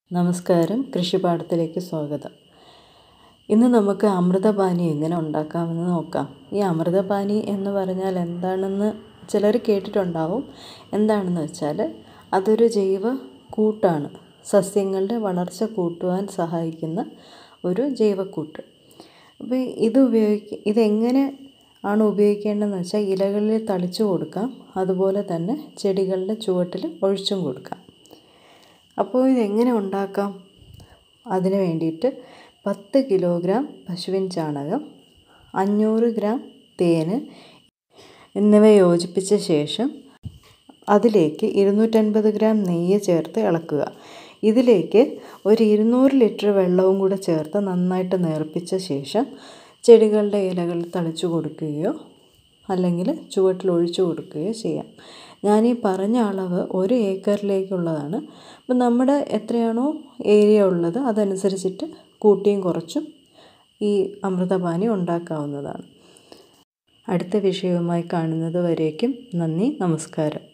നമസ്കാരം കൃഷിപാഠത്തിലേക്ക് സ്വാഗതം ഇന്ന് നമുക്ക് അമൃതപാനി എങ്ങനെ ഉണ്ടാക്കാമെന്ന് നോക്കാം ഈ അമൃതപാനി എന്ന് പറഞ്ഞാൽ എന്താണെന്ന് ചിലർ കേട്ടിട്ടുണ്ടാവും എന്താണെന്ന് വെച്ചാൽ അതൊരു ജൈവ കൂട്ടാണ് സസ്യങ്ങളുടെ വളർച്ച കൂട്ടുവാൻ സഹായിക്കുന്ന ഒരു ജൈവക്കൂട്ട് അപ്പോൾ ഇത് ഉപയോഗിക്ക ഇതെങ്ങനെ ആണ് ഉപയോഗിക്കേണ്ടതെന്ന് വെച്ചാൽ ഇലകളിൽ തളിച്ചു കൊടുക്കാം അതുപോലെ തന്നെ ചെടികളുടെ ചുവട്ടിൽ ഒഴിച്ചും കൊടുക്കാം അപ്പോൾ ഇതെങ്ങനെ ഉണ്ടാക്കാം അതിന് വേണ്ടിയിട്ട് പത്ത് കിലോഗ്രാം പശുവിൻ ചാണകം അഞ്ഞൂറ് ഗ്രാം തേന് എന്നിവ യോജിപ്പിച്ച ശേഷം അതിലേക്ക് ഇരുന്നൂറ്റൻപത് ഗ്രാം നെയ്യ് ചേർത്ത് ഇളക്കുക ഇതിലേക്ക് ഒരു ഇരുന്നൂറ് ലിറ്റർ വെള്ളവും കൂടെ ചേർത്ത് നന്നായിട്ട് നേർപ്പിച്ച ശേഷം ചെടികളുടെ ഇലകൾ തളിച്ചു കൊടുക്കുകയോ അല്ലെങ്കിൽ ചുവട്ടിൽ ഒഴിച്ചു കൊടുക്കുകയോ ചെയ്യാം ഞാൻ ഈ പറഞ്ഞ അളവ് ഒരു ഏക്കറിലേക്കുള്ളതാണ് അപ്പം നമ്മുടെ എത്രയാണോ ഏരിയ ഉള്ളത് അതനുസരിച്ചിട്ട് കൂട്ടിയും കുറച്ചും ഈ അമൃതപാനി ഉണ്ടാക്കാവുന്നതാണ് അടുത്ത വിഷയവുമായി കാണുന്നത് വരേക്കും നന്ദി നമസ്കാരം